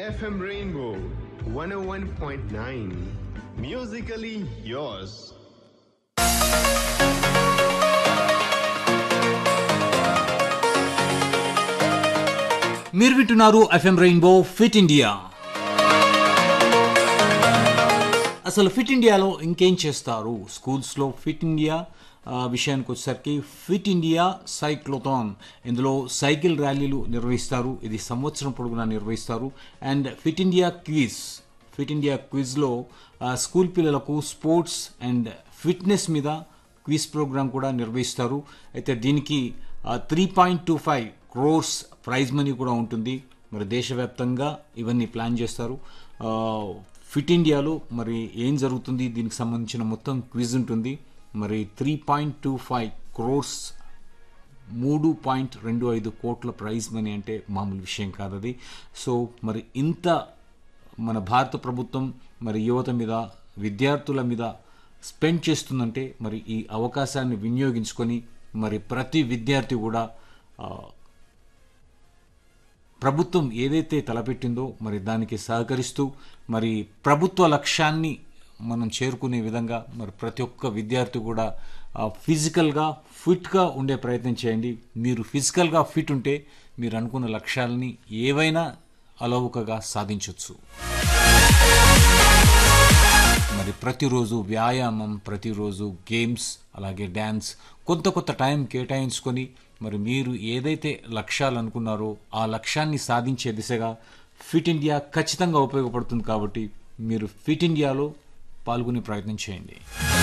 FM Rainbow 101.9. Musically yours. మీరు వింటున్నారు FM rainbow fit India అసలు ఫిట్ ఇండియాలో ఇంకేం చేస్తారు స్కూల్స్లో ఫిట్ ఇండియా ఆ, విషయానికి వచ్చేసరికి ఫిట్ ఇండియా సైక్లోథాన్ ఇందులో సైకిల్ ర్యాలీలు నిర్వహిస్తారు ఇది సంవత్సరం పొడుగునా నిర్వహిస్తారు and fit India quiz fit India క్విజ్లో ఆ, స్కూల్ పిల్లలకు స్పోర్ట్స్ అండ్ ఫిట్నెస్ మీద క్విజ్ ప్రోగ్రామ్ కూడా నిర్వహిస్తారు అయితే దీనికి three point two five crores prize money కూడా ఉంటుంది మరి దేశవ్యాప్తంగా ఇవన్నీ ప్లాన్ చేస్తారు ఆ, ఫిట్ ఇండియాలో మరి ఏం జరుగుతుంది దీనికి సంబంధించిన మొత్తం క్విజ్ ఉంటుంది మరి three point two five crores మూడు పాయింట్ రెండు ఐదు కోట్ల ప్రైజ్ మనీ అంటే మామూలు విషయం కాదు అది సో మరి ఇంత మన భారత ప్రభుత్వం మరి యువత మీద విద్యార్థుల మీద స్పెండ్ చేస్తుందంటే మరి ఈ అవకాశాన్ని వినియోగించుకొని మరి ప్రతి విద్యార్థి కూడా ఆ, ప్రభుత్వం ఏదైతే తలపెట్టిందో మరి దానికి సహకరిస్తూ మరి ప్రభుత్వ లక్ష్యాన్ని మనం చేరుకునే విధంగా మరి ప్రతి ఒక్క విద్యార్థి కూడా ఆ, ఫిజికల్గా ఫిట్గా ఉండే ప్రయత్నం చేయండి మీరు ఫిజికల్గా ఫిట్ ఉంటే మీరు అనుకున్న లక్ష్యాలని ఏవైనా అలవుకగా సాధించవచ్చు మరి ప్రతిరోజు వ్యాయామం ప్రతిరోజు గేమ్స్ అలాగే డ్యాన్స్ కొత్త కొత్త టైం కేటాయించుకొని మరి మీరు ఏదైతే లక్ష్యాలు అనుకున్నారో ఆ లక్ష్యాన్ని సాధించే దిశగా ఫిట్ ఇండియా ఖచ్చితంగా ఉపయోగపడుతుంది కాబట్టి మీరు ఫిట్ ఇండియాలో పాల్గొనే ప్రయత్నం చేయండి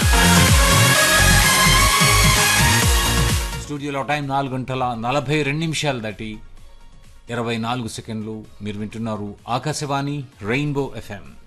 స్టూడియోలో టైం నాలుగు గంటల నలభై రెండు నిమిషాలు దాటి ఇరవై నాలుగు సెకండ్లు మీరు వింటున్నారు ఆకాశవాణి రెయిన్బో ఎఫ్ఎం